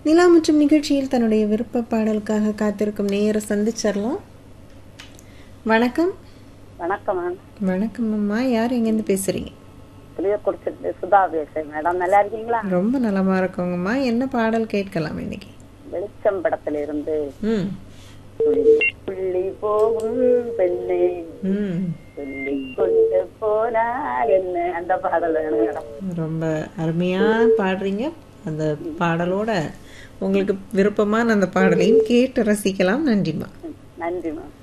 நிலா மற்றும் நிகழ்ச்சியில் தன்னுடைய விருப்ப பாடலுக்காக காத்திருக்கும் நேர சந்திச்சிடலாம் வணக்கம் வணக்கம் மேம் வணக்கம் அம்மா யார் எங்கேருந்து பேசுறீங்க புளிய குடிச்சிட்டு சுதா பேசுறேன் மேடம் நல்லா இருக்கீங்களா ரொம்ப நலமா இருக்கோங்கம்மா என்ன பாடல் கேட்கலாம் இன்னைக்கு வெளிச்சம் படத்துல இருந்து ம் புள்ளி புள்ளி போகும் பெண்ணே ம் சொல்லி கொண்டு போனால் என்ன அந்த பாடல் வேணும் மேடம் ரொம்ப அருமையா பாடுறீங்க அந்த பாடலோட உங்களுக்கு விருப்பமான அந்த பாடலையும் கேட்டு ரசிக்கலாம் நன்றிம்மா நன்றி மேம்